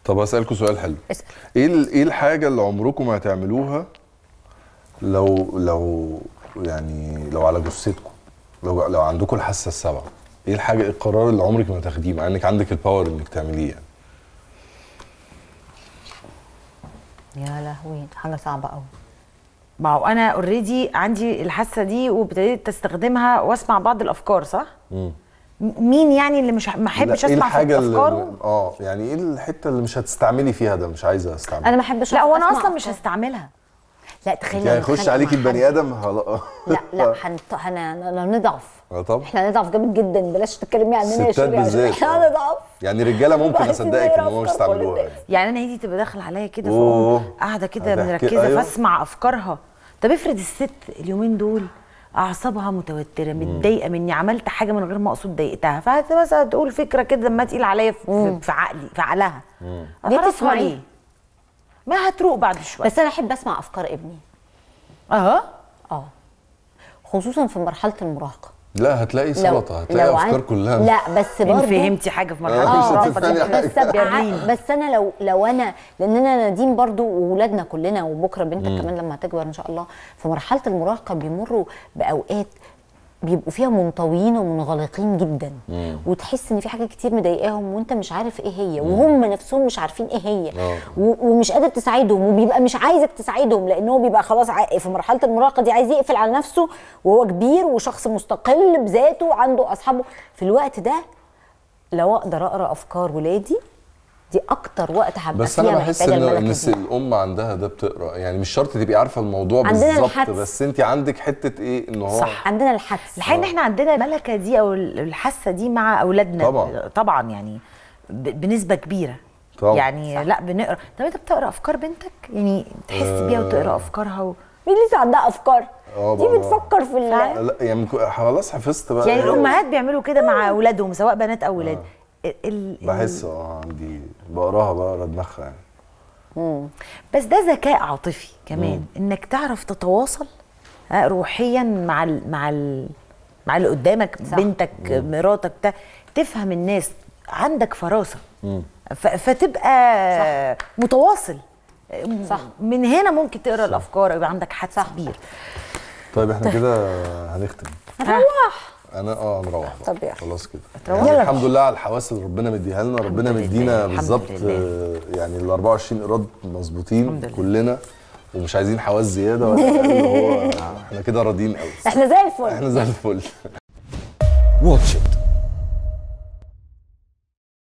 طب اسالكم سؤال حلو اسال ايه ال- ايه الحاجه اللي عمركم ما هتعملوها لو لو يعني لو على جثتكم لو لو عندكم الحاسه السابعه ايه الحاجه إيه القرار اللي عمرك ما تاخديه مع انك عندك الباور انك تعمليه يعني يا لهوي حاجه صعبه قوي ما هو انا اوريدي عندي الحاسه دي وابتديت استخدمها واسمع بعض الافكار صح؟ مم. م- مين يعني اللي مش ما احبش لا، ايه اسمع في الحاجه اللي افكاره؟ اه يعني ايه الحته اللي مش هتستعملي فيها ده مش عايزه استعملها انا ما احبش لا هو انا أسمع اصلا مش أفكار. هستعملها لا تخيل يعني لو يخش اتخانق عليكي مع البني حد. ادم هلا لا لا هنط... هن... هن... نضعف اه طبعا احنا نضعف جامد جدا بلاش تتكلمي عننا يا الستات شيرين عشان بالذات احنا آه. نضعف يعني رجاله ممكن بحس إن اصدقك هي ان هم أفكار يستعملوها كل يعني يعني انا هدي تبقى داخله عليا كده أوه. فأقوم قاعده كده هتحكي- مركزه أيوة. فاسمع افكارها طب افرض الست اليومين دول اعصابها متوتره متضايقه مني عملت حاجه من غير ما اقصد ضايقتها فهت مثلا تقول فكره كده لما تقيل عليا في, في, في عقلي في عقلها ليه أعرفها تسمعي؟ ليه؟ ما هتروق بعد شويه بس انا احب اسمع افكار ابني اه اه خصوصا في مرحله المراهقه لا هتلاقي سلطه هتلاقي لو افكار عن- كلها لا بس ان برضه فهمتي حاجه في مرحله آه، مش الشرافة هتفهمي دي. حاجة. بس أبقى برلين. ع- بس انا لو لو انا لان انا نديم برضو واولادنا كلنا وبكره بنتك كمان لما تكبر ان شاء الله في مرحله المراهقه بيمروا باوقات بيبقوا فيها منطويين ومنغلقين جدا وتحس ان في حاجات كتير مضايقاهم وانت مش عارف ايه هي وهم نفسهم مش عارفين ايه هي آه. و- ومش قادر تساعدهم وبيبقى مش عايزك تساعدهم لان هو بيبقى خلاص عا- في مرحله المراهقه دي عايز يقفل على نفسه وهو كبير وشخص مستقل بذاته وعنده اصحابه في الوقت ده لو اقدر اقرا افكار ولادي دي اكتر وقت هبقى بس فيها انا بحس محتاجه ان ان الملكه الس- دي الام عندها ده بتقرا يعني مش شرط تبقي عارفه الموضوع عندنا بالظبط الحدس. بس انت عندك حته ايه ان هو صح. عندنا الحدس الحقيقه ان احنا عندنا الملكه دي او الحاسه دي مع اولادنا طبعا. طبعا يعني ب- بنسبه كبيره طبعا. يعني لا بنقرا طب انت بتقرا افكار بنتك يعني تحس بيها وتقرا افكارها و... مين لسه عندها افكار آه دي بقى. بتفكر في ال- فعلا. لا يعني مك- خلاص حفظت بقى يعني إيه. الامهات بيعملوا كده مع اولادهم سواء بنات او ولاد ال... ال... بحس اه عندي بقراها بقرا دماغها يعني بس ده ذكاء عاطفي كمان انك تعرف تتواصل ها، روحيا مع ال... مع ال... مع اللي قدامك صح. بنتك مراتك بتاع تفهم الناس عندك فراسه ف... فتبقى متواصل صح. من هنا ممكن تقرا الافكار يبقى عندك حدس كبير طيب احنا كده هنختم هنروح انا اه نروح بقى. طب يلا. خلاص كده تروح. يعني يلا. الحمد لله على الحواس اللي ربنا مديها لنا ربنا لله، مدينا الحمد بالظبط لله. آه، يعني ال 24 ايراد مظبوطين الحمد لله. كلنا ومش عايزين حواس زياده ولا اقل هو احنا كده راضيين قوي احنا زي الفل احنا زي الفل واتش إت